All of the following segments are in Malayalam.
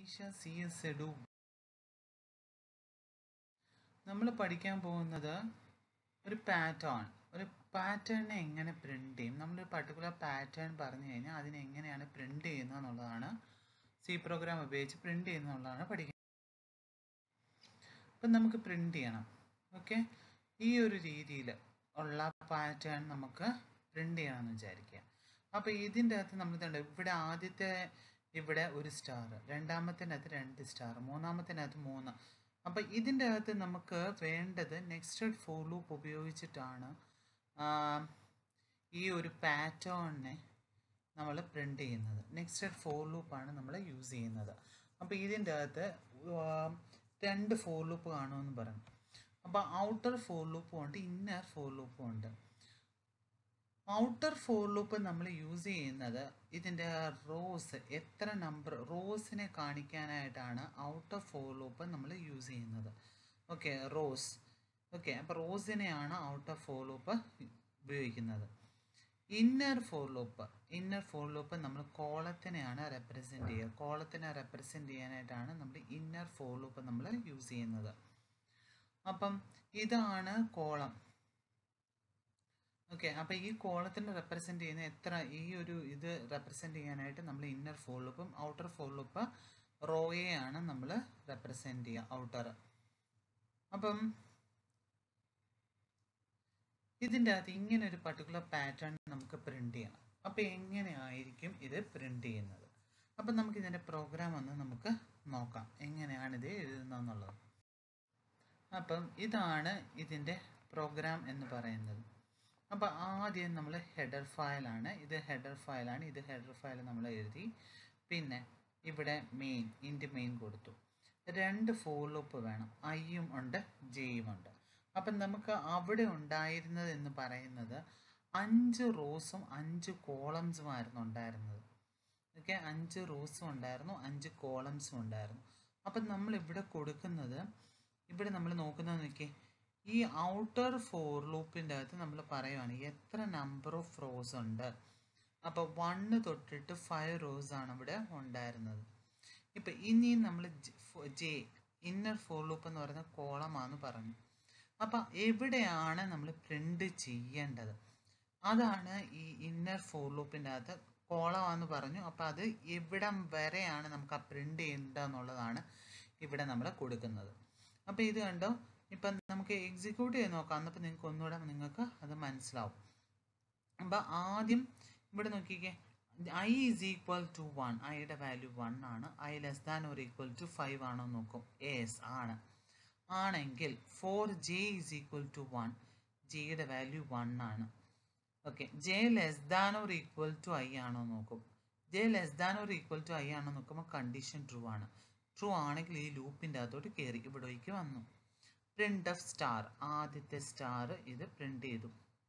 ഈശ സി എസ് എഡു നമ്മൾ പഠിക്കാൻ പോകുന്നത് ഒരു പാറ്റേൺ ഒരു പാറ്റേണിനെ എങ്ങനെ പ്രിൻ്റ് ചെയ്യും നമ്മളൊരു പർട്ടിക്കുലർ പാറ്റേൺ പറഞ്ഞു കഴിഞ്ഞാൽ അതിനെ എങ്ങനെയാണ് പ്രിൻ്റ് ചെയ്യുന്നത് എന്നുള്ളതാണ് സി പ്രോഗ്രാം ഉപയോഗിച്ച് പ്രിൻ്റ് ചെയ്യുന്നത് എന്നുള്ളതാണ് പഠിക്കുന്നത് അപ്പം നമുക്ക് പ്രിൻ്റ് ചെയ്യണം ഓക്കെ ഈ ഒരു രീതിയിൽ ഉള്ള പാറ്റേൺ നമുക്ക് പ്രിൻ്റ് ചെയ്യണമെന്ന് വിചാരിക്കുക അപ്പോൾ ഇതിൻ്റെ അകത്ത് നമ്മൾ ഇതുണ്ട് ഇവിടെ ആദ്യത്തെ ഇവിടെ ഒരു സ്റ്റാർ രണ്ടാമത്തിനകത്ത് രണ്ട് സ്റ്റാർ മൂന്നാമത്തിനകത്ത് മൂന്ന് അപ്പോൾ ഇതിൻ്റെ അകത്ത് നമുക്ക് വേണ്ടത് നെക്സ്റ്റഡ് ഫോർ ലൂപ്പ് ഉപയോഗിച്ചിട്ടാണ് ഈ ഒരു പാറ്റേണിനെ നമ്മൾ പ്രിൻ്റ് ചെയ്യുന്നത് നെക്സ്റ്റഡ് ഫോർ ലൂപ്പാണ് നമ്മൾ യൂസ് ചെയ്യുന്നത് അപ്പോൾ ഇതിൻ്റെ അകത്ത് രണ്ട് ഫോർ ലൂപ്പ് കാണുമെന്ന് പറഞ്ഞു അപ്പോൾ ഔട്ടർ ഫോർ ലൂപ്പും ഉണ്ട് ഇന്നർ ഫോർ ലൂപ്പും ഉണ്ട് ഔട്ടർ ഫോർ ലൂപ്പ് നമ്മൾ യൂസ് ചെയ്യുന്നത് ഇതിൻ്റെ റോസ് എത്ര നമ്പർ റോസിനെ കാണിക്കാനായിട്ടാണ് ഔട്ടർ ഫോർ ലൂപ്പ് നമ്മൾ യൂസ് ചെയ്യുന്നത് ഓക്കെ റോസ് ഓക്കെ അപ്പോൾ റോസിനെയാണ് ഔട്ടർ ഫോർ ലൂപ്പ് ഉപയോഗിക്കുന്നത് inner for loop inner for loop നമ്മൾ കോളത്തിനെയാണ് റെപ്രസെൻ്റ് ചെയ്യുക കോളത്തിനെ റെപ്രസെൻ്റ് ചെയ്യാനായിട്ടാണ് നമ്മൾ ഇന്നർ ഫോർ ലൂപ്പ് നമ്മൾ യൂസ് ചെയ്യുന്നത് അപ്പം ഇതാണ് കോളം ഓക്കെ അപ്പോൾ ഈ കോളത്തിനെ റെപ്രസെൻ്റ് ചെയ്യുന്ന എത്ര ഈ ഒരു ഇത് റെപ്രസെൻ്റ് ചെയ്യാനായിട്ട് നമ്മൾ ഇന്നർ ഫോർ ലൂപ്പും ഔട്ടർ ഫോർ ലൂപ്പ് റോയെയാണ് നമ്മൾ റെപ്രസെൻ്റ് ചെയ്യുക ഔട്ടർ അപ്പം ഇതിൻ്റെ അകത്ത് ഇങ്ങനെ ഒരു പർട്ടിക്കുലർ പാറ്റേൺ നമുക്ക് പ്രിൻ്റ് ചെയ്യണം അപ്പോൾ എങ്ങനെയായിരിക്കും ഇത് പ്രിൻ്റ് ചെയ്യുന്നത് അപ്പം നമുക്ക് ഇതിൻ്റെ പ്രോഗ്രാം ഒന്ന് നമുക്ക് നോക്കാം എങ്ങനെയാണ് ഇത് എഴുതുന്നതെന്നുള്ളത് അപ്പം ഇതാണ് ഇതിൻ്റെ പ്രോഗ്രാം എന്ന് പറയുന്നത് അപ്പോൾ ആദ്യം നമ്മൾ ഹെഡർ ഫയലാണ് ഇത് ഹെഡർ ഫയലാണ് ഇത് ഹെഡർ ഫയൽ നമ്മൾ എഴുതി പിന്നെ ഇവിടെ മെയിൻ ഇൻറ്റ് മെയിൻ കൊടുത്തു രണ്ട് ഫോർ ലൂപ്പ് വേണം ഐയും ഉണ്ട് ജെയും ഉണ്ട് അപ്പം നമുക്ക് അവിടെ ഉണ്ടായിരുന്നത് എന്ന് പറയുന്നത് അഞ്ച് റോസും അഞ്ച് കോളംസുമായിരുന്നു ഉണ്ടായിരുന്നത് ഓക്കെ അഞ്ച് റോസും ഉണ്ടായിരുന്നു അഞ്ച് കോളംസും ഉണ്ടായിരുന്നു അപ്പം നമ്മൾ ഇവിടെ കൊടുക്കുന്നത് ഇവിടെ നമ്മൾ നോക്കുന്നത് നോക്കിയേ ഈ ഔട്ടർ ഫോർ ലൂപ്പിൻ്റെ അകത്ത് നമ്മൾ പറയുവാണ് എത്ര നമ്പർ ഓഫ് റോസ് ഉണ്ട് അപ്പോൾ വണ്ണ് തൊട്ടിട്ട് ഫൈവ് റോസ് ആണ് ഇവിടെ ഉണ്ടായിരുന്നത് ഇപ്പം ഇനി നമ്മൾ ജെ ഇന്നർ ഫോർ ലൂപ്പ് എന്ന് പറയുന്ന കോളമാണെന്ന് പറഞ്ഞു അപ്പം എവിടെയാണ് നമ്മൾ പ്രിൻ്റ് ചെയ്യേണ്ടത് അതാണ് ഈ ഇന്നർ ഫോർ ലൂപ്പിൻ്റെ അകത്ത് കോളമാണെന്ന് പറഞ്ഞു അപ്പോൾ അത് എവിടം വരെയാണ് നമുക്ക് ആ പ്രിൻ്റ് ചെയ്യേണ്ടതെന്നുള്ളതാണ് ഇവിടെ നമ്മൾ കൊടുക്കുന്നത് അപ്പോൾ ഇത് കണ്ടോ ഇപ്പം നമുക്ക് എക്സിക്യൂട്ട് ചെയ്ത് നോക്കാം എന്നപ്പോൾ നിങ്ങൾക്ക് ഒന്നുകൂടെ നിങ്ങൾക്ക് അത് മനസ്സിലാവും അപ്പം ആദ്യം ഇവിടെ നോക്കിക്കേ I is equal to one ഐയുടെ വാല്യൂ വൺ ആണ് I less than or equal to five ആണോ നോക്കും എസ് ആണ് ആണെങ്കിൽ for J is equal to one ജിയുടെ വാല്യൂ വൺ ആണ് okay J less than or equal to I ആണോ നോക്കും J less than or equal to I ആണോ നോക്കുമ്പോൾ കണ്ടീഷൻ ട്രൂ ആണ് ട്രൂ ആണെങ്കിൽ ഈ ലൂപ്പിൻ്റെ അകത്തോട്ട് കയറി ഇവിടേക്ക് വന്നു പ്രിൻ്റ് ഓഫ് സ്റ്റാർ ആദ്യത്തെ സ്റ്റാർ ഇത് പ്രിൻ്റ് ചെയ്തു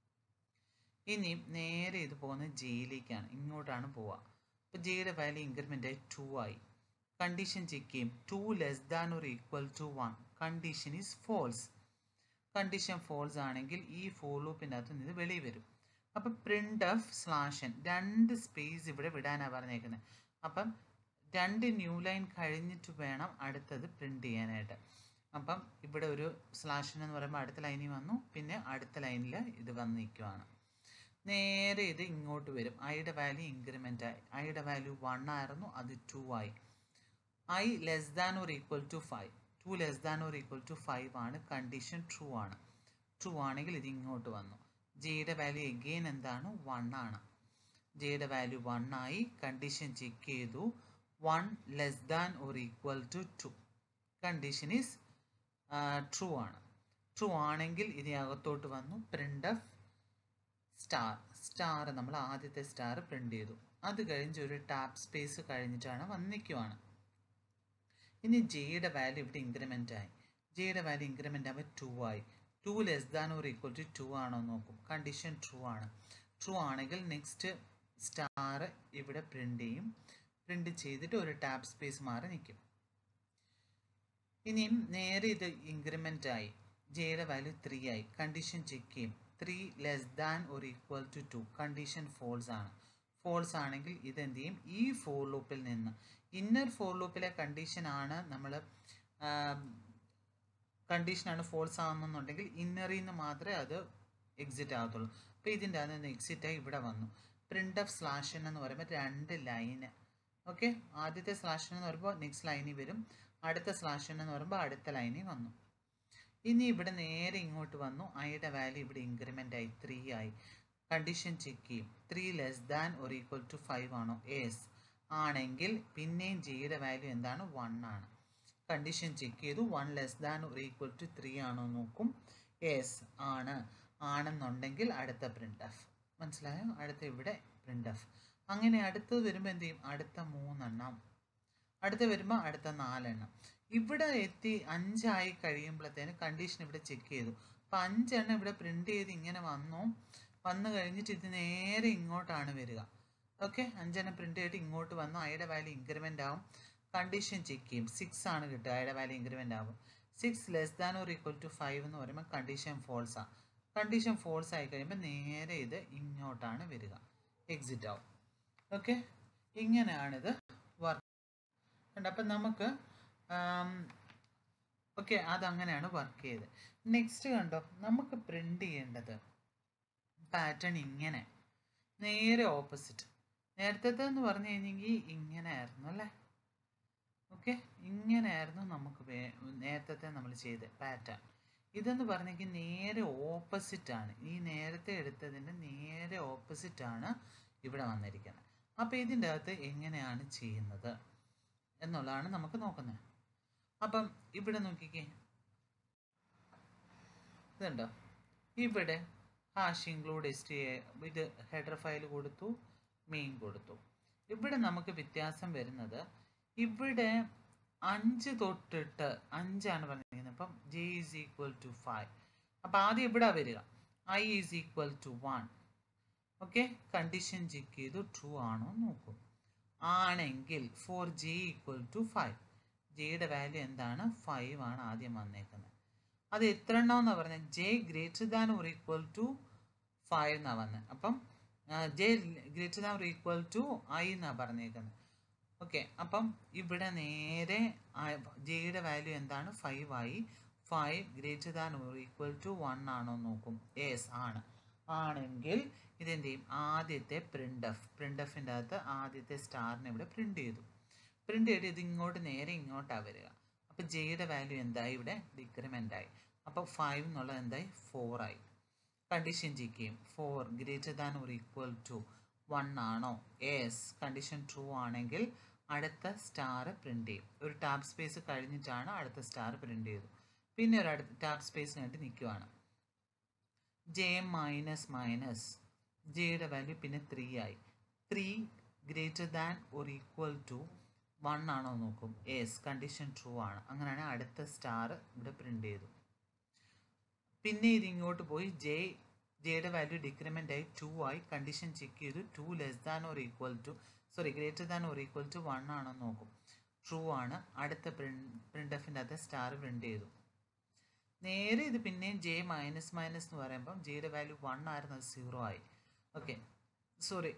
ഇനി നേരെ ഇത് പോകുന്നത് ജെയിലേക്കാണ് ഇങ്ങോട്ടാണ് പോവുക അപ്പോൾ ജെയുടെ വാല്യൂ ഇൻക്രിമെൻ്റ് ആയി ടു ആയി കണ്ടീഷൻ ചെക്ക് ചെയ്യും ടു ലെസ് ദാൻ ഒരു equal to one condition is false condition false ആണെങ്കിൽ ഈ ഫോർ ലൂപ്പിൻ്റെ അകത്ത് നിന്ന് വെളിയിൽ വരും അപ്പം പ്രിൻ്റ് ഓഫ് സ്ലാഷൻ രണ്ട് സ്പേസ് ഇവിടെ വിടാനാണ് പറഞ്ഞേക്കുന്നത് അപ്പം രണ്ട് ന്യൂ ലൈൻ കഴിഞ്ഞിട്ട് വേണം അടുത്തത് പ്രിൻ്റ് ചെയ്യാനായിട്ട് അപ്പം ഇവിടെ ഒരു സ്ലാഷൻ എന്ന് പറയുമ്പോൾ അടുത്ത ലൈനിൽ വന്നു പിന്നെ അടുത്ത ലൈനിൽ ഇത് വന്ന് നിൽക്കുവാണ് നേരെ ഇത് ഇങ്ങോട്ട് വരും ഐയുടെ വാല്യൂ ഇൻക്രിമെൻ്റ് ആയി ഐയുടെ വാല്യൂ വൺ ആയിരുന്നു അത് ടു ആയി I less than or equal to five two less than or equal to five ആണ് കണ്ടീഷൻ ട്രൂ ആണ് ട്രൂ ആണെങ്കിൽ ഇത് ഇങ്ങോട്ട് വന്നു ജെയുടെ വാല്യൂ എഗെയിൻ എന്താണ് വൺ ആണ് ജെയുടെ വാല്യൂ വൺ ആയി കണ്ടീഷൻ ചെക്ക് ചെയ്തു one less than or equal to two condition is true ആണ് ട്രൂ ആണെങ്കിൽ ഇതിനകത്തോട്ട് വന്നു പ്രിൻ്റ് ഓഫ് സ്റ്റാർ സ്റ്റാർ നമ്മൾ ആദ്യത്തെ സ്റ്റാർ പ്രിൻ്റ് ചെയ്തു അത് കഴിഞ്ഞ് ഒരു ടാപ്പ് സ്പേസ് കഴിഞ്ഞിട്ടാണ് വന്നിക്കുവാണ് ഇനി ജെയുടെ വാല്യൂ ഇവിടെ ഇൻക്രിമെൻ്റ് ആയി ജെയുടെ വാല്യൂ ഇൻക്രിമെൻ്റ് ആകുമ്പോൾ ടു ആയി two less than or equal to two ആണോ നോക്കും കണ്ടീഷൻ ട്രൂ ആണ് ട്രൂ ആണെങ്കിൽ നെക്സ്റ്റ് സ്റ്റാർ ഇവിടെ പ്രിൻ്റ് ചെയ്യും പ്രിൻ്റ് ചെയ്തിട്ട് ഒരു ടാപ്പ് സ്പേസ് മാറി നിൽക്കും ഇനിയും നേരെ ഇത് ഇൻക്രിമെൻ്റ് ആയി ജെയുടെ വാല്യൂ ത്രീ ആയി കണ്ടീഷൻ ചെക്ക് ചെയ്യും ത്രീ ലെസ് ദാൻ ഒരു equal to two condition false ആണ് ഫോൾസ് ആണെങ്കിൽ ഇത് എന്ത് ചെയ്യും ഈ ഫോർ ലൂപ്പിൽ നിന്ന് ഇന്നർ ഫോർ ലൂപ്പിലെ കണ്ടീഷനാണ് നമ്മൾ കണ്ടീഷനാണ് ഫോൾസ് ആകുന്നുണ്ടെങ്കിൽ ഇന്നറിൽ നിന്ന് മാത്രമേ അത് എക്സിറ്റ് ആകത്തുള്ളൂ അപ്പോൾ ഇതിൻ്റെ അകത്ത് നിന്ന് എക്സിറ്റ് ആയി ഇവിടെ വന്നു പ്രിൻ്റ് ഓഫ് സ്ലാഷ് എന്ന് പറയുമ്പോൾ രണ്ട് ലൈന് ഓക്കെ ആദ്യത്തെ സ്ലാഷ് എന്ന് പറയുമ്പോൾ നെക്സ്റ്റ് ലൈനിൽ വരും അടുത്ത സ്ലാഷ് എന്ന് പറയുമ്പോൾ അടുത്ത ലൈനിൽ വന്നു ഇനി ഇവിടെ നേരെ ഇങ്ങോട്ട് വന്നു ഐയുടെ വാല്യൂ ഇവിടെ ഇൻക്രിമെൻ്റ് ആയി ത്രീ ആയി കണ്ടീഷൻ ചെക്ക് ചെയ്യും ത്രീ ലെസ് ദാൻ ഒരു ഈക്വൽ ടു ഫൈവ് ആണോ എസ് ആണെങ്കിൽ പിന്നെയും ജിയുടെ വാല്യൂ എന്താണ് വൺ ആണ് കണ്ടീഷൻ ചെക്ക് ചെയ്തു വൺ ലെസ് ദാൻ ഒരു ഈക്വൽ ടു ത്രീ ആണോ നോക്കും എസ് ആണ് ആണെന്നുണ്ടെങ്കിൽ അടുത്ത പ്രിൻ്റ് എഫ് മനസ്സിലായോ അടുത്ത ഇവിടെ പ്രിൻ്റ് എഫ് അങ്ങനെ അടുത്തത് വരുമ്പോൾ എന്ത് ചെയ്യും അടുത്ത മൂന്നെണ്ണം അടുത്ത വരുമ്പോൾ അടുത്ത നാലെണ്ണം ഇവിടെ എത്തി അഞ്ചായി കഴിയുമ്പോഴത്തേന് കണ്ടീഷൻ ഇവിടെ ചെക്ക് ചെയ്തു അപ്പം അഞ്ചെണ്ണം ഇവിടെ പ്രിൻ്റ് ചെയ്ത് ഇങ്ങനെ വന്നു വന്നു കഴിഞ്ഞിട്ട് ഇത് നേരെ ഇങ്ങോട്ടാണ് വരിക ഓക്കെ അഞ്ചെണ്ണം പ്രിൻ്റ് ചെയ്തിട്ട് ഇങ്ങോട്ട് വന്നു അയുടെ വാല്യൂ ഇൻക്രിമെൻ്റ് ആവും കണ്ടീഷൻ ചെക്ക് ചെയ്യും സിക്സ് ആണ് കിട്ടുക അയുടെ വാല്യൂ ഇൻക്രിമെൻ്റ് ആവും six less than or equal to five എന്ന് പറയുമ്പോൾ കണ്ടീഷൻ ഫോൾസ് ആണ് കണ്ടീഷൻ ഫോൾസ് ആയി കഴിയുമ്പോൾ നേരെ ഇത് ഇങ്ങോട്ടാണ് വരിക എക്സിറ്റ് ആവും ഓക്കെ ഇങ്ങനെയാണിത് വർക്ക് ഉണ്ട് അപ്പം നമുക്ക് ഓക്കെ അതങ്ങനെയാണ് വർക്ക് ചെയ്ത് നെക്സ്റ്റ് കണ്ടോ നമുക്ക് പ്രിൻ്റ് ചെയ്യേണ്ടത് പാറ്റേൺ ഇങ്ങനെ നേരെ ഓപ്പോസിറ്റ് നേരത്തെ എന്ന് പറഞ്ഞു കഴിഞ്ഞെങ്കിൽ ഇങ്ങനെ ആയിരുന്നു അല്ലേ ഓക്കെ ഇങ്ങനെയായിരുന്നു നമുക്ക് നേരത്തെ നമ്മൾ ചെയ്ത് പാറ്റേൺ ഇതെന്ന് പറഞ്ഞെങ്കിൽ നേരെ ഓപ്പോസിറ്റ് ആണ് ഈ നേരത്തെ എടുത്തതിൻ്റെ നേരെ ഓപ്പോസിറ്റ് ആണ് ഇവിടെ വന്നിരിക്കുന്നത് അപ്പോൾ ഇതിൻ്റെ അകത്ത് എങ്ങനെയാണ് ചെയ്യുന്നത് എന്നുള്ളതാണ് നമുക്ക് നോക്കുന്നത് അപ്പം ഇവിടെ നോക്കിക്കേ ഇതുണ്ടോ ഇവിടെ ഹാഷ് ഇൻക്ലൂഡ് എസ് ടി ഇത് ഹെഡർ ഫയൽ കൊടുത്തു മെയിൻ കൊടുത്തു ഇവിടെ നമുക്ക് വ്യത്യാസം വരുന്നത് ഇവിടെ അഞ്ച് തൊട്ടിട്ട് അഞ്ചാണ് പറഞ്ഞിരിക്കുന്നത് അപ്പം J is equal to five അപ്പം ആദ്യം ഇവിടെ വരിക I is equal to one okay condition check ചെയ്തു ട്രൂ ആണോ നോക്കും ആണെങ്കിൽ for J equal to five ജെയുടെ വാല്യൂ എന്താണ് ഫൈവ് ആണ് ആദ്യം വന്നേക്കുന്നത് അത് എത്ര എണ്ണം എന്നാണ് പറഞ്ഞത് J greater than or equal to five എന്നാണ് വന്നത് അപ്പം J greater than or equal to I എന്നാണ് പറഞ്ഞേക്കുന്നത് ഓക്കെ അപ്പം ഇവിടെ നേരെ ജെയുടെ വാല്യൂ എന്താണ് ഫൈവ് ആയി five greater than or equal to one ആണോ നോക്കും എസ് ആണ് ആണെങ്കിൽ ഇതെന്ത് ചെയ്യും ആദ്യത്തെ പ്രിൻ്റ് എഫ് പ്രിൻ്റ് എഫിൻ്റെ അകത്ത് ആദ്യത്തെ സ്റ്റാറിനെ ഇവിടെ പ്രിൻ്റ് ചെയ്തു പ്രിൻ്റ് ചെയ്ത് ഇത് ഇങ്ങോട്ട് നേരെ ഇങ്ങോട്ടാണ് വരിക അപ്പോൾ ജെയുടെ വാല്യൂ എന്തായി ഇവിടെ ഡിക്രിമെൻ്റ് ആയി അപ്പോൾ ഫൈവ് എന്നുള്ളത് എന്തായി ഫോർ ആയി കണ്ടീഷൻ ചെക്ക് ചെയ്യും four greater than or equal to one ആണോ എസ് കണ്ടീഷൻ ട്രൂ ആണെങ്കിൽ അടുത്ത സ്റ്റാർ പ്രിൻ്റ് ചെയ്യും ഒരു ടാബ് സ്പേസ് കഴിഞ്ഞിട്ടാണ് അടുത്ത സ്റ്റാർ പ്രിൻ്റ് ചെയ്തു പിന്നെ ഒരു അടുത്ത ടാബ് സ്പേസ് കഴിഞ്ഞിട്ട് നിൽക്കുവാണ് ജെ മൈനസ് മൈനസ് ജെയുടെ വാല്യൂ പിന്നെ ത്രീ ആയി three greater than or equal to one ആണോ നോക്കും എസ് കണ്ടീഷൻ ട്രൂ ആണ് അങ്ങനെയാണെങ്കിൽ അടുത്ത സ്റ്റാർ ഇവിടെ പ്രിൻ്റ് ചെയ്തു പിന്നെ ഇത് ഇങ്ങോട്ട് പോയി ജെ ജെയുടെ വാല്യൂ ഡിക്രിമെൻ്റ് ആയി ടു ആയി കണ്ടീഷൻ ചെക്ക് ചെയ്തു two less than or equal to sorry greater than or equal to one ആണോ നോക്കും ട്രൂ ആണ് അടുത്ത പ്രിൻ്റ് പ്രിൻ്റ് എഫിൻ്റെ അകത്ത് സ്റ്റാർ പ്രിൻ്റ് ചെയ്തു നേരെ ഇത് പിന്നെയും ജെ മൈനസ് മൈനസ് എന്ന് പറയുമ്പം ജെയുടെ വാല്യൂ വൺ ആയിരുന്നു അത് സീറോ ആയി ഓക്കെ സോറി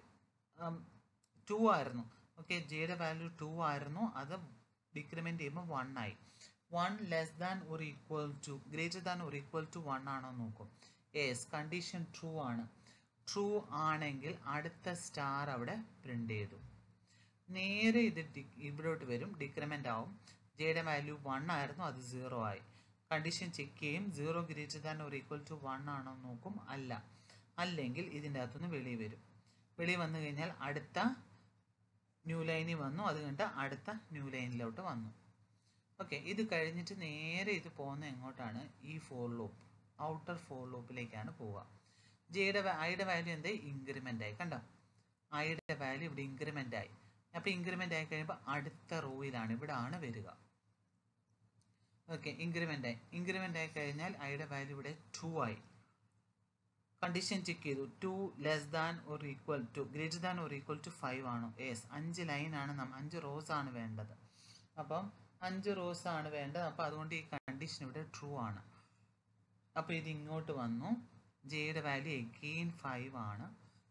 ടു ആയിരുന്നു ഓക്കെ ജെയുടെ വാല്യൂ ടു ആയിരുന്നു അത് ഡിക്രിമെൻ്റ് ചെയ്യുമ്പോൾ വൺ ആയി വൺ ലെസ് ദാൻ ഒരു ഈക്വൽ ടു ഗ്രേറ്റർ ദാൻ ഒരു ഈക്വൽ ടു വൺ ആണോ നോക്കും യെസ് കണ്ടീഷൻ ട്രൂ ആണ് ട്രൂ ആണെങ്കിൽ അടുത്ത സ്റ്റാർ അവിടെ പ്രിൻ്റ് ചെയ്തു നേരെ ഇത് ഇവിടോട്ട് വരും ഡിക്രിമെൻ്റ് ആവും ജെയുടെ വാല്യൂ വൺ ആയിരുന്നു അത് സീറോ ആയി കണ്ടീഷൻ ചെക്ക് ചെയ്യും സീറോ ഗ്രേറ്റർ ദാൻ ഒരു ഈക്വൽ ടു വൺ ആണോ നോക്കും അല്ല അല്ലെങ്കിൽ ഇതിൻ്റെ അകത്തുനിന്ന് വെളി വരും വെളി വന്നു കഴിഞ്ഞാൽ അടുത്ത ന്യൂ ലൈനിൽ വന്നു അത് കണ്ട് അടുത്ത ന്യൂ ലൈനിലോട്ട് വന്നു ഓക്കെ ഇത് കഴിഞ്ഞിട്ട് നേരെ ഇത് പോകുന്ന എങ്ങോട്ടാണ് ഈ ഫോർ ലൂപ്പ് ഔട്ടർ ഫോർ ലൂപ്പിലേക്കാണ് പോവുക ജെയുടെ ഐയുടെ വാല്യൂ എന്ത് ഇൻക്രിമെൻ്റ് ആയി കണ്ടോ ഐയുടെ വാല്യൂ ഇവിടെ ഇൻക്രിമെൻ്റ് ആയി അപ്പോൾ ഇൻക്രിമെൻ്റ് ആയി കഴിയുമ്പോൾ അടുത്ത റോയിലാണ് ഇവിടെ ആണ് വരിക ഓക്കെ ഇൻക്രിമെൻ്റ് ആയി ഇൻക്രിമെൻ്റ് ആയി കഴിഞ്ഞാൽ ഐയുടെ വാല്യൂ ഇവിടെ ടു ആയി കണ്ടീഷൻ ചെക്ക് ചെയ്തു two less than or equal to greater than or equal to five ആണോ യെസ് അഞ്ച് ലൈനാണ് നമ്മൾ അഞ്ച് റോസ് ആണ് വേണ്ടത് അപ്പം അഞ്ച് റോസ് ആണ് വേണ്ടത് അപ്പോൾ അതുകൊണ്ട് ഈ കണ്ടീഷൻ ഇവിടെ ട്രൂ ആണ് അപ്പോൾ ഇത് ഇങ്ങോട്ട് വന്നു ജെയുടെ വാല്യൂ എഗെയിൻ ഫൈവ് ആണ്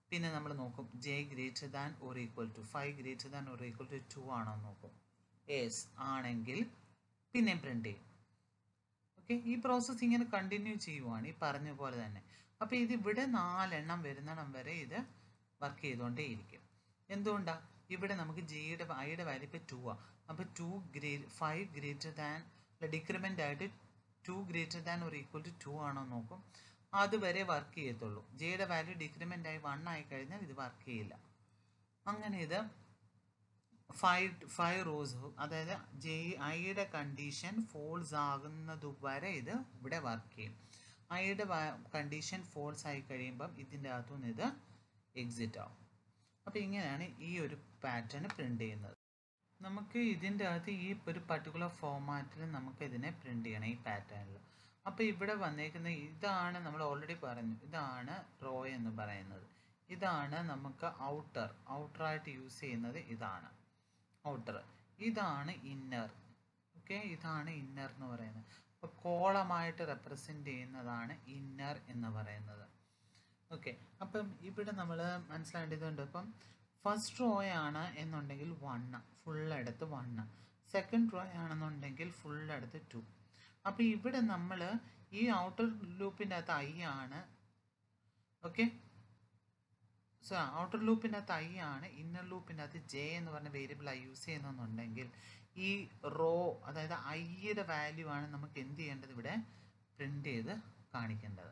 പിന്നെ നമ്മൾ നോക്കും J greater than or equal to five greater than or equal to two ആണോ എന്ന് നോക്കും യെസ് ആണെങ്കിൽ പിന്നെ പ്രിൻ്റ് ചെയ്യും ഓക്കെ ഈ പ്രോസസ്സ് ഇങ്ങനെ കണ്ടിന്യൂ ചെയ്യുവാണ് ഈ പറഞ്ഞ പോലെ തന്നെ അപ്പോൾ ഇത് ഇവിടെ നാലെണ്ണം വരുന്നിടം വരെ ഇത് വർക്ക് ചെയ്തുകൊണ്ടേയിരിക്കും എന്തുകൊണ്ടാണ് ഇവിടെ നമുക്ക് ജിയുടെ ഐയുടെ വാല്യൂ ഇപ്പോൾ ടു ആണ് അപ്പോൾ ടു ഗ്രേ ഫൈവ് ഗ്രേറ്റർ ദാൻ ഡിക്രിമെൻ്റ് ആയിട്ട് ടു ഗ്രേറ്റർ ദാൻ ഒരു ഈക്വൽ ടു ടു ആണോ നോക്കും അതുവരെ വർക്ക് ചെയ്യത്തുള്ളൂ ജെയുടെ വാല്യൂ ഡിക്രിമെൻ്റ് ആയി വൺ ആയി കഴിഞ്ഞാൽ ഇത് വർക്ക് ചെയ്യില്ല അങ്ങനെ ഇത് ഫൈവ് ഫൈവ് റോസ് അതായത് ജെ ഐയുടെ കണ്ടീഷൻ ഫോൾസ് ആകുന്നത് വരെ ഇത് ഇവിടെ വർക്ക് ചെയ്യും ഐയുടെ കണ്ടീഷൻ ഫോൾസ് ആയി കഴിയുമ്പം ഇതിൻ്റെ അകത്തുനിന്ന് ഇത് എക്സിറ്റ് ആവും അപ്പോൾ ഇങ്ങനെയാണ് ഈ ഒരു പാറ്റേൺ പ്രിൻ്റ് ചെയ്യുന്നത് നമുക്ക് ഇതിൻ്റെ അകത്ത് ഈ ഒരു പർട്ടിക്കുലർ ഫോമാറ്റിൽ നമുക്ക് ഇതിനെ പ്രിൻ്റ് ചെയ്യണം ഈ പാറ്റേണിൽ അപ്പോൾ ഇവിടെ വന്നേക്കുന്ന ഇതാണ് നമ്മൾ ഓൾറെഡി പറഞ്ഞു ഇതാണ് റോ എന്ന് പറയുന്നത് ഇതാണ് നമുക്ക് ഔട്ടർ ഔട്ടറായിട്ട് യൂസ് ചെയ്യുന്നത് ഇതാണ് ഔട്ടർ ഇതാണ് ഇന്നർ ഓക്കെ ഇതാണ് ഇന്നർ എന്ന് പറയുന്നത് അപ്പോൾ കോളമായിട്ട് റെപ്രസെൻ്റ് ചെയ്യുന്നതാണ് ഇന്നർ എന്ന് പറയുന്നത് ഓക്കെ അപ്പം ഇവിടെ നമ്മൾ മനസ്സിലാക്കേണ്ടതുണ്ട് ഇപ്പം ഫസ്റ്റ് റോ ആണ് എന്നുണ്ടെങ്കിൽ വണ്ണ് ഫുള്ളെടുത്ത് വണ്ണ് സെക്കൻഡ് റോ ആണെന്നുണ്ടെങ്കിൽ ഫുള്ളെടുത്ത് ടു അപ്പോൾ ഇവിടെ നമ്മൾ ഈ ഔട്ടർ ലൂപ്പിൻ്റെ അകത്ത് ഐ ആണ് ഓക്കെ സോ ഔട്ടർ ലൂപ്പിൻ്റെ അകത്ത് ഐ ആണ് ഇന്നർ ലൂപ്പിൻ്റെ അകത്ത് ജെ എന്ന് പറഞ്ഞ വേരിയബിൾ ഐ യൂസ് ചെയ്യുന്നെന്നുണ്ടെങ്കിൽ ഈ റോ അതായത് ഐയുടെ വാല്യൂ ആണ് നമുക്ക് എന്ത് ചെയ്യേണ്ടത് ഇവിടെ പ്രിൻ്റ് ചെയ്ത് കാണിക്കേണ്ടത്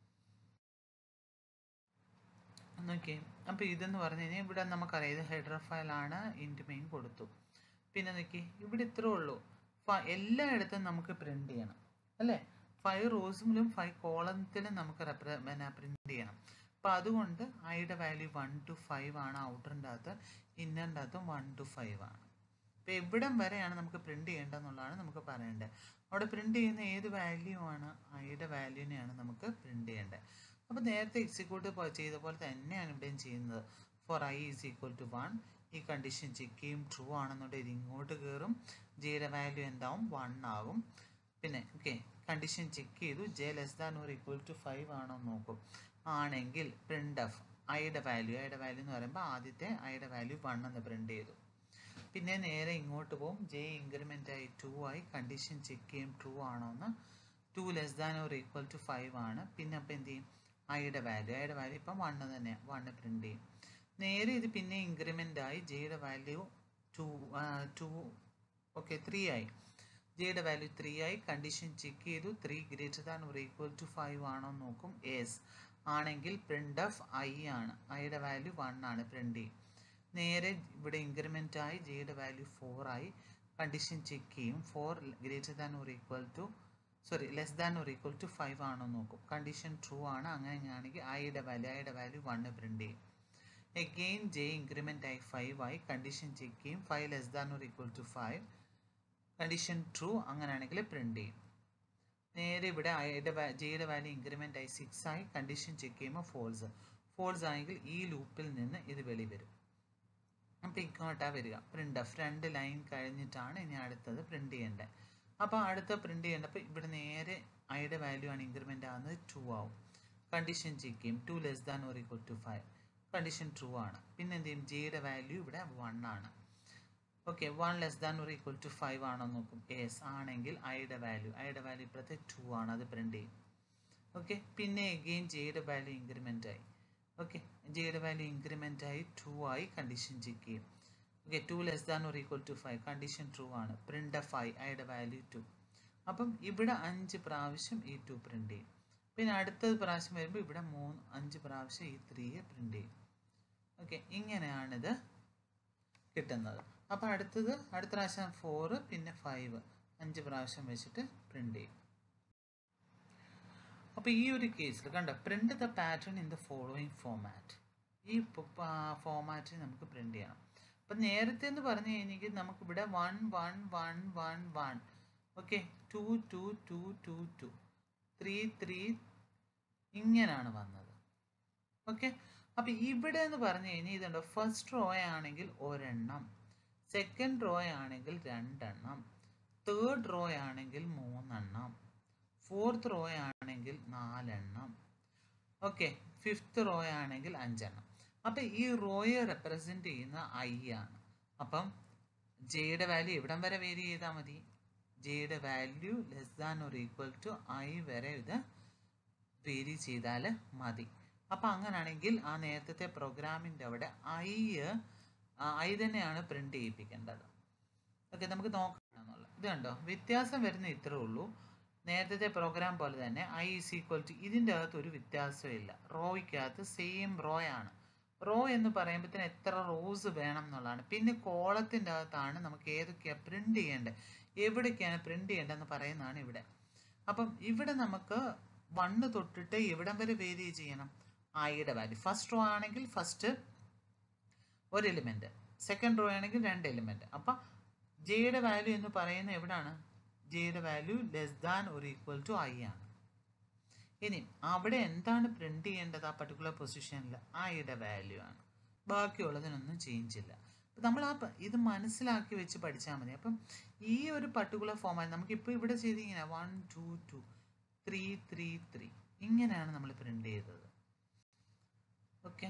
നോക്കി അപ്പോൾ ഇതെന്ന് പറഞ്ഞു കഴിഞ്ഞാൽ ഇവിടെ നമുക്കറിയാം ഇത് ഹെഡർ ഫയലാണ് ഇൻറ്റ് മെയിൻ കൊടുത്തു പിന്നെ നോക്കി ഇവിടെ ഇത്രേ ഉള്ളൂ എല്ലായിടത്തും നമുക്ക് പ്രിൻ്റ് ചെയ്യണം അല്ലേ ഫൈവ് റോസിലും ഫൈവ് കോളത്തിലും നമുക്ക് റെപ്ര പിന്നെ പ്രിൻ്റ് ചെയ്യണം അപ്പോൾ അതുകൊണ്ട് ഐയുടെ വാല്യൂ വൺ ടു ഫൈവ് ആണ് ഔട്ടറിൻ്റെ അകത്ത് ഇന്നറിൻ്റെ അകത്തും വൺ ടു ഫൈവ് ആണ് അപ്പോൾ എവിടം വരെയാണ് നമുക്ക് പ്രിൻ്റ് ചെയ്യേണ്ടതെന്നുള്ളതാണ് നമുക്ക് പറയേണ്ടത് അവിടെ പ്രിൻ്റ് ചെയ്യുന്ന ഏത് വാല്യൂ ആണ് ഐയുടെ വാല്യൂവിനെയാണ് നമുക്ക് പ്രിൻ്റ് ചെയ്യേണ്ടത് അപ്പോൾ നേരത്തെ എക്സിക്യൂട്ട് ചെയ്ത പോലെ തന്നെയാണ് ഇവിടെയും ചെയ്യുന്നത് for I is equal to one ഈ കണ്ടീഷൻ ചെക്ക് ചെയ്യും ട്രൂ ആണെന്നുണ്ടെങ്കിൽ ഇത് ഇങ്ങോട്ട് കയറും ജിയുടെ വാല്യൂ എന്താവും വൺ ആകും പിന്നെ ഓക്കെ കണ്ടീഷൻ ചെക്ക് ചെയ്തു J less than or equal to five ആണോ നോക്കും ആണെങ്കിൽ പ്രിൻ്റ് എഫ് ഐയുടെ വാല്യൂ ഐയുടെ വാല്യൂ എന്ന് പറയുമ്പോൾ ആദ്യത്തെ ഐയുടെ വാല്യൂ വൺ എന്ന് പ്രിൻ്റ് ചെയ്തു പിന്നെ നേരെ ഇങ്ങോട്ട് പോകും ജെ ഇൻക്രിമെൻ്റ് ആയി ടു ആയി കണ്ടീഷൻ ചെക്ക് ചെയ്യും ട്രൂ ആണോ എന്ന് two less than or equal to five ആണ് പിന്നെ അപ്പോൾ എന്ത് ചെയ്യും ഐയുടെ വാല്യൂ ഐയുടെ വാല്യൂ ഇപ്പം വണ്ണ് തന്നെയാണ് വണ്ണ് പ്രിൻ്റ് ചെയ്യും നേരെ ഇത് പിന്നെ ഇൻക്രിമെൻ്റ് ആയി ജെയുടെ value two two okay three ആയി ജെയുടെ വാല്യൂ ത്രീ ആയി കണ്ടീഷൻ ചെക്ക് ചെയ്തു three greater than or equal to five ആണോ നോക്കും എസ് ആണെങ്കിൽ പ്രിൻ്റ് ഓഫ് ഐ ആണ് ഐയുടെ വാല്യൂ വൺ ആണ് പ്രിൻ്റ് ചെയ്യും നേരെ ഇവിടെ ഇൻക്രിമെൻ്റ് ആയി ജെയുടെ വാല്യൂ ഫോർ ആയി കണ്ടീഷൻ ചെക്ക് ചെയ്യും four greater than or equal to sorry less than or equal to five ആണോ നോക്കും കണ്ടീഷൻ ട്രൂ ആണ് അങ്ങനെയാണെങ്കിൽ ഐയുടെ വാല്യൂ ഐയുടെ വാല്യൂ വണ്ണ് പ്രിൻ്റ് ചെയ്യും എഗെയിൻ ജെ ഇൻക്രിമെൻ്റ് ആയി ഫൈവ് ആയി കണ്ടീഷൻ ചെക്ക് ചെയ്യും five less than or equal to five condition true അങ്ങനെയാണെങ്കിൽ പ്രിൻ്റ് ചെയ്യും നേരെ ഇവിടെ ഐയുടെ ജെയുടെ വാല്യൂ ഇൻക്രിമെൻ്റ് ആയി സിക്സ് ആയി കണ്ടീഷൻ ചെക്ക് ചെയ്യുമ്പോൾ ഫോൾസ് ഫോൾസ് ആണെങ്കിൽ ഈ ലൂപ്പിൽ നിന്ന് ഇത് വെളി വരും അപ്പോൾ ഇങ്ങോട്ടാണ് വരിക പ്രിൻ്റ് രണ്ട് ലൈൻ കഴിഞ്ഞിട്ടാണ് ഇനി അടുത്തത് പ്രിൻ്റ് ചെയ്യേണ്ടത് അപ്പോൾ അടുത്ത പ്രിൻ്റ് ചെയ്യേണ്ടപ്പോൾ ഇവിടെ നേരെ ഐയുടെ വാല്യൂ ആണ് ഇൻക്രിമെൻ്റ് ആകുന്നത് ടു ആവും കണ്ടീഷൻ ചെക്ക് ചെയ്യും two less than or equal to five condition true ആണ് പിന്നെ എന്ത് ചെയ്യും ജിയുടെ വാല്യൂ ഇവിടെ വൺ ആണ് okay one less than or equal to five ആണോ നോക്കും എസ് ആണെങ്കിൽ ഐയുടെ വാല്യൂ ഐയുടെ വാല്യൂ ഇപ്പോഴത്തെ ടു ആണ് അത് പ്രിൻ്റ് ചെയ്യും ഓക്കെ പിന്നെ എഗെയിൻ ജിയുടെ വാല്യൂ ഇൻക്രിമെൻ്റ് ആയി ഓക്കെ ജിയുടെ വാല്യൂ ഇൻക്രിമെൻ്റ് ആയി ടു ആയി കണ്ടീഷൻ ചെക്ക് ചെയ്യും okay two less than or equal to five condition true ആണ് പ്രിൻ്റ് എഫ് ഐ ഐയുടെ വാല്യൂ ടു അപ്പം ഇവിടെ അഞ്ച് പ്രാവശ്യം ഈ ടു പ്രിൻ്റ് ചെയ്യും പിന്നെ അടുത്തത് പ്രാവശ്യം വരുമ്പോൾ ഇവിടെ മൂന്ന് അഞ്ച് പ്രാവശ്യം ഈ ത്രീയെ പ്രിൻ്റ് ചെയ്യും ഓക്കെ ഇങ്ങനെയാണിത് കിട്ടുന്നത് അപ്പോൾ അടുത്തത് അടുത്ത പ്രാവശ്യം ഫോറ് പിന്നെ ഫൈവ് അഞ്ച് പ്രാവശ്യം വെച്ചിട്ട് പ്രിൻ്റ് ചെയ്യും അപ്പോൾ ഈ ഒരു കേസിൽ കണ്ടോ print the pattern in the following format ഈ ഫോമാറ്റിൽ നമുക്ക് പ്രിൻ്റ് ചെയ്യണം അപ്പം നേരത്തെ എന്ന് പറഞ്ഞു കഴിഞ്ഞെങ്കിൽ നമുക്കിവിടെ one one one one one okay two two two two two three three ഇങ്ങനെയാണ് വന്നത് ഓക്കെ അപ്പം ഇവിടെ എന്ന് പറഞ്ഞു കഴിഞ്ഞാൽ ഇതുണ്ടോ ഫസ്റ്റ് റോ ആണെങ്കിൽ ഒരെണ്ണം സെക്കൻഡ് റോ ആണെങ്കിൽ രണ്ടെണ്ണം തേർഡ് റോ ആണെങ്കിൽ മൂന്നെണ്ണം ഫോർത്ത് റോ ആണെങ്കിൽ നാലെണ്ണം ഓക്കെ ഫിഫ്ത്ത് റോ ആണെങ്കിൽ അഞ്ചെണ്ണം അപ്പം ഈ റോയെ റെപ്രസെൻ്റ് ചെയ്യുന്ന ഐ ആണ് അപ്പം ജെയുടെ വാല്യൂ എവിടം വരെ വേരി ചെയ്താൽ മതി ജെയുടെ value less than or equal to I വരെ ഇത് വേരി ചെയ്താൽ മതി അപ്പം അങ്ങനാണെങ്കിൽ ആ നേരത്തെ പ്രോഗ്രാമിൻ്റെ അവിടെ ഐ ഐ തന്നെയാണ് പ്രിൻ്റ് ചെയ്യിപ്പിക്കേണ്ടത് ഓക്കെ നമുക്ക് നോക്കാം എന്നുള്ളത് ഇത് കണ്ടോ വ്യത്യാസം വരുന്ന ഇത്രേ ഉള്ളൂ നേരത്തെ പ്രോഗ്രാം പോലെ തന്നെ ഐ ഈസ് ഈക്വൽ ടു ഇതിൻ്റെ അകത്ത് ഒരു വ്യത്യാസമില്ല റോയ്ക്കകത്ത് സെയിം റോ ആണ് റോ എന്ന് പറയുമ്പോഴത്തേന് എത്ര റോസ് വേണം എന്നുള്ളതാണ് പിന്നെ കോളത്തിൻ്റെ അകത്താണ് നമുക്ക് ഏതൊക്കെയാണ് പ്രിൻ്റ് ചെയ്യേണ്ടത് എവിടേക്കാണ് പ്രിൻ്റ് ചെയ്യേണ്ടതെന്ന് പറയുന്നതാണ് ഇവിടെ അപ്പം ഇവിടെ നമുക്ക് വണ്ണ് തൊട്ടിട്ട് എവിടം വരെ വേരി ചെയ്യണം ഐയുടെ വാല്യൂ ഫസ്റ്റ് റോ ആണെങ്കിൽ ഫസ്റ്റ് ഒരു എലിമെൻറ്റ് സെക്കൻഡ് റോ ആണെങ്കിൽ രണ്ട് എലിമെൻറ്റ് അപ്പം ജെയുടെ വാല്യൂ എന്ന് പറയുന്നത് എവിടാണ് ജെയുടെ വാല്യൂ ലെസ് ദാൻ ഒരു ഈക്വൽ ടു ഐ ആണ് ഇനി അവിടെ എന്താണ് പ്രിന്റ് ചെയ്യേണ്ടത് ആ പർട്ടിക്കുലർ പൊസിഷനിൽ ഐയുടെ വാല്യൂ ആണ് ബാക്കിയുള്ളതിനൊന്നും ചേഞ്ച് ഇല്ല അപ്പം നമ്മൾ ആ പ- ഇത് മനസ്സിലാക്കി വെച്ച് പഠിച്ചാൽ മതി അപ്പം ഈ ഒരു പർട്ടിക്കുലർ ഫോമാറ്റ് നമുക്കിപ്പോൾ ഇവിടെ ചെയ്തിങ്ങനെ one two two three three three ഇങ്ങനെയാണ് നമ്മൾ പ്രിന്റ് ചെയ്തത് ഓക്കെ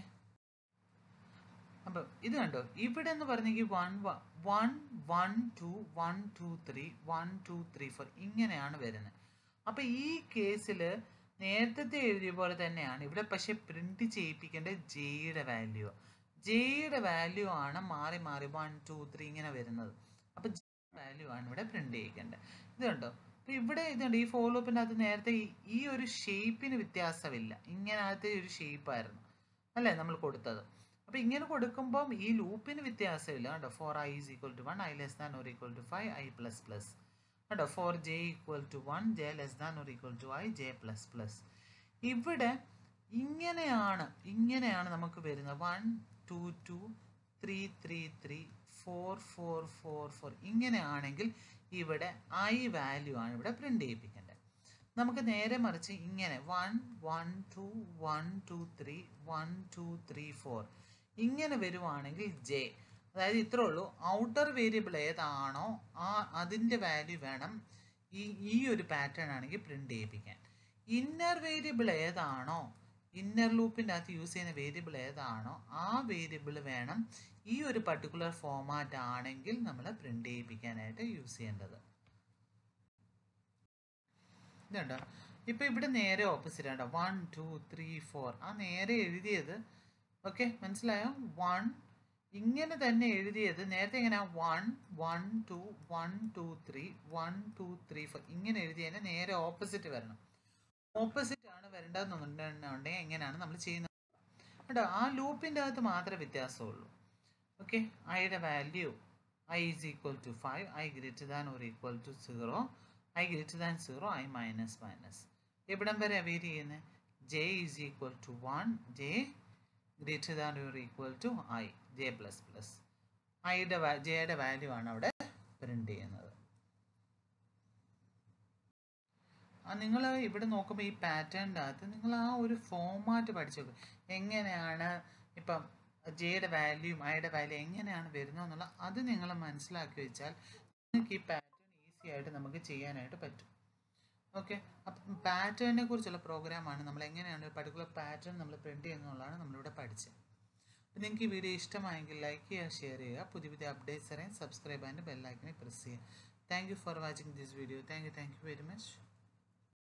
അപ്പം ഇത് കണ്ടോ ഇവിടെ എന്ന് പറഞ്ഞെങ്കിൽ one one one two one two three one two three four ഇങ്ങനെയാണ് വരുന്നത് അപ്പം ഈ കേസിൽ നേരത്തെ എഴുതിയ പോലെ തന്നെയാണ് ഇവിടെ പക്ഷെ പ്രിന്റ് ചെയ്യിപ്പിക്കേണ്ടത് ജെയുടെ വാല്യൂ ജെയുടെ വാല്യൂ ആണ് മാറി മാറി വൺ ടു ത്രീ ഇങ്ങനെ വരുന്നത് അപ്പം വാല്യൂ ആണ് ഇവിടെ പ്രിന്റ് ചെയ്യിക്കേണ്ടത് ഇത് കണ്ടോ അപ്പൊ ഇവിടെ ഇതുണ്ട് ഈ ഫോളോപ്പിൻ്റെ അകത്ത് നേരത്തെ ഈ- ഈ ഒരു ഷേപ്പിന് വ്യത്യാസമില്ല ഇങ്ങനത്തെ ഒരു ഷേപ്പായിരുന്നു അല്ലേ നമ്മൾ കൊടുത്തത് അപ്പോൾ ഇങ്ങനെ കൊടുക്കുമ്പം ഈ ലൂപ്പിന് വ്യത്യാസമില്ല കേട്ടോ for I is equal to one i less than or equal to five i plus plus കേട്ടോ for J equal to one j less than or equal to I J plus plus ഇവിടെ ഇങ്ങനെയാണ് ഇങ്ങനെയാണ് നമുക്ക് വരുന്നത് one two two three three three four four four four ഇങ്ങനെയാണെങ്കിൽ ഇവിടെ ഐ വാല്യൂ ആണ് ഇവിടെ പ്രിന്റ് ചെയ്യിപ്പിക്കേണ്ടത് നമുക്ക് നേരെ മറിച്ച് ഇങ്ങനെ one one two one two three one two three four ഇങ്ങനെ വരുവാണെങ്കിൽ ജെ അതായത് ഇത്രേ ഉള്ളൂ ഔട്ടർ വേരിയബിൾ ഏതാണോ ആ അതിൻ്റെ വാല്യൂ വേണം ഈ ഈ ഒരു പാറ്റേൺ ആണെങ്കിൽ പ്രിന്റ് ചെയ്യിപ്പിക്കാൻ ഇന്നർ വേരിയബിൾ ഏതാണോ ഇന്നർ ലൂപ്പിൻ്റെ അകത്ത് യൂസ് ചെയ്യുന്ന വേരിയബിൾ ഏതാണോ ആ വേരിയബിൾ വേണം ഈ ഒരു പർട്ടിക്കുലർ ഫോമാറ്റ് ആണെങ്കിൽ നമ്മൾ പ്രിന്റ് ചെയ്യിപ്പിക്കാനായിട്ട് യൂസ് ചെയ്യേണ്ടത് ഇതുണ്ടോ ഇപ്പൊ ഇവിടെ നേരെ ഓപ്പോസിറ്റ് ആണ് വൺ ടു ത്രീ ഫോർ ആ നേരെ എഴുതിയത് ഓക്കെ മനസ്സിലായോ വൺ ഇങ്ങനെ തന്നെ എഴുതിയത് നേരത്തെ ഇങ്ങനെ one one two one two three one two three four ഇങ്ങനെ എഴുതിയതിന് നേരെ ഓപ്പോസിറ്റ് വരണം ഓപ്പോസിറ്റ് ആണ് വരേണ്ടതെന്നുണ്ടെങ്കിൽ എങ്ങനെയാണ് നമ്മൾ ചെയ്യുന്നത് കേട്ടോ ആ ലൂപ്പിൻ്റെ അകത്ത് മാത്രമേ വ്യത്യാസമുള്ളൂ ഓക്കെ ഐയുടെ value I is equal to five I greater than or equal to zero I greater than zero I minus minus എവിടം വരെ അവെയർ ചെയ്യുന്നത് J is equal to one J greater than or equal to I J plus plus ഐയുടെ ജെയുടെ വാല്യൂ ആണ് അവിടെ പ്രിന്റ് ചെയ്യുന്നത് നിങ്ങൾ ഇവിടെ നോക്കുമ്പോൾ ഈ പാറ്റേണിൻ്റെ അകത്ത് നിങ്ങൾ ആ ഒരു ഫോമാറ്റ് പഠിച്ചു നോക്കുക എങ്ങനെയാണ് ഇപ്പം ജെയുടെ വാല്യൂയും ഐയുടെ വാല്യൂ എങ്ങനെയാണ് വരുന്നത് എന്നുള്ള അത് നിങ്ങൾ മനസ്സിലാക്കി വെച്ചാൽ നിങ്ങൾക്ക് ഈ പാറ്റേൺ ഈസി ആയിട്ട് നമുക്ക് ചെയ്യാനായിട്ട് പറ്റും ഓക്കെ അപ്പം പാറ്റേണിനെ കുറിച്ചുള്ള പ്രോഗ്രാമാണ് നമ്മൾ എങ്ങനെയാണ് ഒരു പർട്ടിക്കുലർ പാറ്റേൺ നമ്മൾ പ്രിൻറ്റ് ചെയ്യുന്നതാണ് നമ്മളിവിടെ പഠിച്ചത് അപ്പം നിങ്ങൾക്ക് ഈ വീഡിയോ ഇഷ്ടമായെങ്കിൽ ലൈക്ക് ചെയ്യുക ഷെയർ ചെയ്യുക പുതിയ പുതിയ അപ്ഡേറ്റ്സ് അറിയാൻ സബ്സ്ക്രൈബ് ആൻഡ് ബെല്ലൈക്കനെ പ്രസ് ചെയ്യുക thank you for watching this video thank you thank you very much